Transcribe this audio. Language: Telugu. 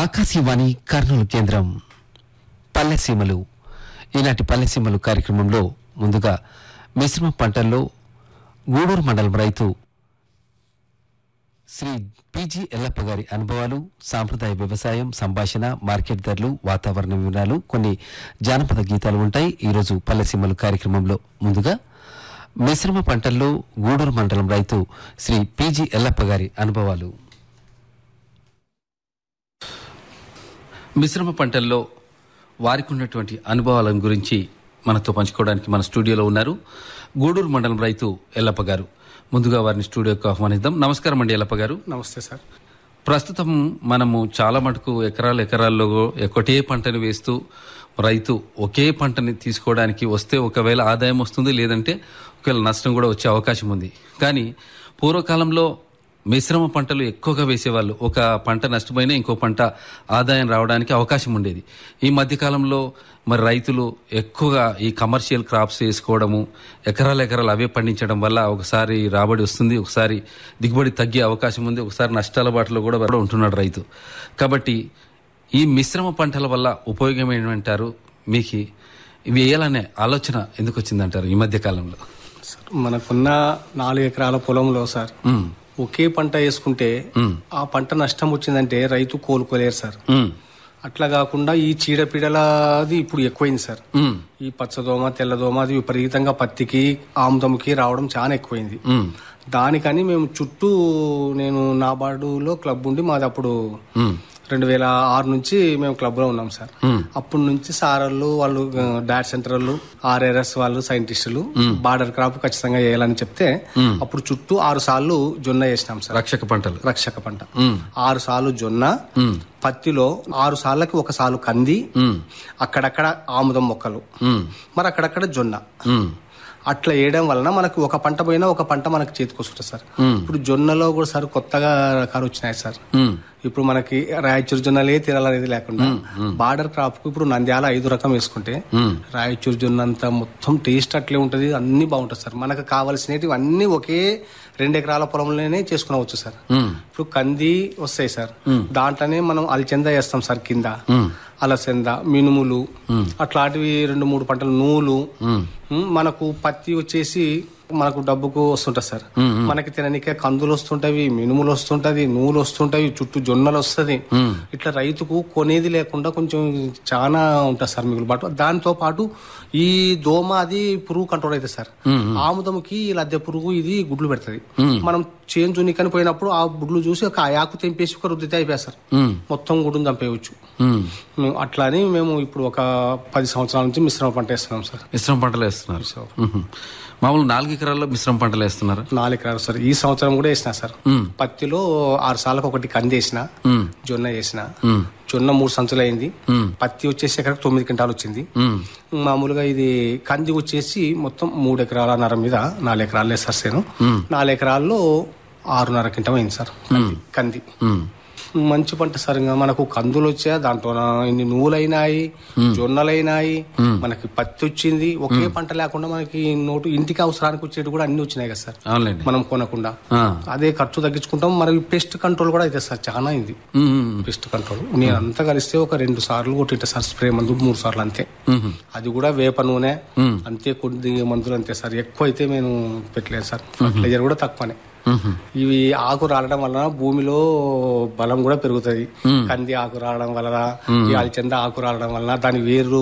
ఆకాశవాణి కర్నూలు కేంద్రం పల్లెసీమలు ఈనాటి పల్లెసీమలు కార్యక్రమంలో ముందుగా మిశ్రమ పంటల్లో గూడూరు మండలం రైతు శ్రీ పిజి ఎల్లప్ప గారి అనుభవాలు సాంప్రదాయ వ్యవసాయం సంభాషణ మార్కెట్ ధరలు వాతావరణ వివరాలు కొన్ని జానపద గీతాలు ఉంటాయి ఈరోజు పల్లెసీమలు కార్యక్రమంలో ముందుగా మిశ్రమ పంటల్లో గూడూరు మండలం రైతు శ్రీ పిజి ఎల్లప్ప గారి అనుభవాలు మిశ్రమ పంటల్లో వారికి ఉన్నటువంటి అనుభవాల గురించి మనతో పంచుకోవడానికి మన స్టూడియోలో ఉన్నారు గూడూరు మండలం రైతు ఎల్లప్ప గారు ముందుగా వారిని స్టూడియోకి ఆహ్వానిద్దాం నమస్కారం అండి ఎల్లప్ప గారు నమస్తే సార్ ప్రస్తుతం మనము చాలా మటుకు ఎకరాలు ఎకరాల్లో ఒకటే పంటను వేస్తూ రైతు ఒకే పంటని తీసుకోవడానికి వస్తే ఒకవేళ ఆదాయం వస్తుంది లేదంటే ఒకవేళ నష్టం కూడా వచ్చే అవకాశం ఉంది కానీ పూర్వకాలంలో మిశ్రమ పంటలు ఎక్కువగా వేసేవాళ్ళు ఒక పంట నష్టపోయినా ఇంకో పంట ఆదాయం రావడానికి అవకాశం ఉండేది ఈ మధ్యకాలంలో మరి రైతులు ఎక్కువగా ఈ కమర్షియల్ క్రాప్స్ వేసుకోవడము ఎకరాల ఎకరాలు అవే పండించడం వల్ల ఒకసారి రాబడి వస్తుంది ఒకసారి దిగుబడి తగ్గే అవకాశం ఉంది ఒకసారి నష్టాల బాటలో కూడా కూడా ఉంటున్నాడు రైతు కాబట్టి ఈ మిశ్రమ పంటల వల్ల ఉపయోగం ఏమంటారు మీకు ఇవి వేయాలనే ఆలోచన ఎందుకు వచ్చిందంటారు ఈ మధ్య కాలంలో సార్ మనకున్న నాలుగు ఎకరాల పొలంలో సార్ ఉమ్, ఒకే పంట వేసుకుంటే ఆ పంట నష్టం వచ్చిందంటే రైతు కోలుకోలేరు సార్ ఉమ్, అట్లా కాకుండా ఈ చీడపీడలది ఇప్పుడు ఎక్కువైంది సార్ ఉమ్, ఈ పచ్చదోమ తెల్లదోమ అది విపరీతంగా పత్తికి ఆముదముకి రావడం చాలా ఎక్కువైంది ఉమ్, దానికని మేము చుట్టూ నేను నాబార్డులో క్లబ్ ఉండి మాది అప్పుడు ఉమ్, రెండు వేల ఆరు నుంచి మేము క్లబ్ లో ఉన్నాం సార్ అప్పటి నుంచి సారళ్ళు వాళ్ళు డాట్ సెంటర్లు ఆర్ఆర్ఎస్ వాళ్ళు సైంటిస్టులు బార్డర్ క్రాప్ ఖచ్చితంగా వేయాలని చెప్తే అప్పుడు చుట్టూ ఆరు సార్లు జొన్న వేసినాం సార్ రక్షక పంటలు రక్షక పంట ఉమ్, ఆరు సార్లు జొన్న ఉమ్, పత్తిలో ఆరు సార్లకి ఒక సాలు కంది ఉమ్, అక్కడక్కడ ఆముదం మొక్కలు ఉమ్, మరి అక్కడక్కడ జొన్న ఉమ్, అట్లా వేయడం వలన మనకు ఒక పంట పోయినా ఒక పంట మనకు చేతికి వస్తుంది సార్ ఇప్పుడు జొన్నలో కూడా సార్ కొత్తగా రకాలు వచ్చినాయి సార్ ఉమ్, ఇప్పుడు మనకి రాయచూరు జొన్నలే తినాలనేది లేకుండా బార్డర్ క్రాప్ కు ఇప్పుడు నంద్యాల ఐదు రకం వేసుకుంటే ఉమ్, రాయచూరు జొన్న అంతా మొత్తం టేస్ట్ అట్లే ఉంటది అన్ని బాగుంటుంది సార్ మనకు కావాల్సినవి అన్ని ఒకే రెండు ఎకరాల పొలంలోనే చేసుకునవచ్చు సార్ ఉమ్, ఇప్పుడు కంది వస్తాయి సార్ దాంట్లోనే మనం అలచంద వేస్తాం సార్ కింద ఉమ్, అలసంద మినుములు అట్లాంటివి రెండు మూడు పంటలు నూలు ఉమ్, ఉమ్, మనకు పత్తి వచ్చేసి మనకు డబ్బుకు వస్తుంటది సార్ మనకి తిననికే కందులు వస్తుంటవి మినుములు వస్తుంటది నూలు వస్తుంటవి చుట్టూ జొన్నలు వస్తది ఇట్లా రైతుకు కొనేది లేకుండా కొంచెం చాలా ఉంటుంది సార్ మిగులు పాటు దాంతో పాటు ఈ దోమ అది పురుగు కంట్రోల్ అవుతుంది సార్ ఆముదముకి ఈ లద్దె పురుగు ఇది గుడ్లు పెడుతుంది మనం చేను చునికని పోయినప్పుడు ఆ గుడ్లు చూసి ఒక ఆకు తెంపేసి ఒక రుద్దితే అయిపోయి సార్ ఉమ్, మొత్తం గుడ్డును చంపేయచ్చు ఉమ్. మేము అట్లా అని మేము ఇప్పుడు ఒక పది సంవత్సరాల నుంచి మిశ్రమ పంట వేస్తున్నాం సార్ మిశ్రమ పంటలు వేస్తున్నారు ఉహు. మామూలు నాలుగు ఎకరాల్లో మిశ్రమ పంటలు వేస్తున్నారు నాలుగు ఎకరాలు సార్ ఈ సంవత్సరం కూడా వేసిన సార్ పత్తిలో ఆరు సార్లకు ఒకటి కంది వేసిన జొన్న వేసిన జొన్న మూడు సంచులు అయింది పత్తి వచ్చేసి ఎకరకు తొమ్మిది క్వింటాలు వచ్చింది మామూలుగా ఇది కంది వచ్చేసి మొత్తం మూడు ఎకరాల నర మీద నాలుగు ఎకరాలు వేస్తారు సేను నాలుగు ఎకరాల్లో ఆరున్నర క్వింటం అయింది సార్ కంది కంది మంచి పంట సార్ ఇంకా మనకు కందులు వచ్చా దాంట్లో ఇన్ని నువ్వులైనాయి జొన్నలైనాయి మనకి పత్తి వచ్చింది ఒకే పంట లేకుండా మనకి నోటు ఇంటికి అవసరానికి వచ్చేటి కూడా అన్ని వచ్చినాయి కదా సార్ అవునులేండి మనం కొనకుండా ఆ. అదే ఖర్చు తగ్గించుకుంటాం మరి పెస్ట్ కంట్రోల్ కూడా అయితే సార్ చాలా అయింది ఉమ్, ఉమ్, పెస్ట్ కంట్రోల్ నేను అంతా కలిస్తే ఒక రెండు సార్లు కొట్టింటా సార్ స్ప్రే మందు మూడు సార్లు అంతే ఉమ్, అది కూడా వేప నూనె అంతే కొద్ది మందులు అంతే సార్ ఎక్కువ అయితే నేను పెట్టలేదు సార్ ఫర్టిలైజర్ కూడా తక్కువనే ఉమ్, ఇవి ఆకు రాలడం వలన భూమిలో బలం కూడా పెరుగుతుంది కంది ఆకు రావడం వలన ఈ అలచంద ఆకు రావడం వలన దాని వేరు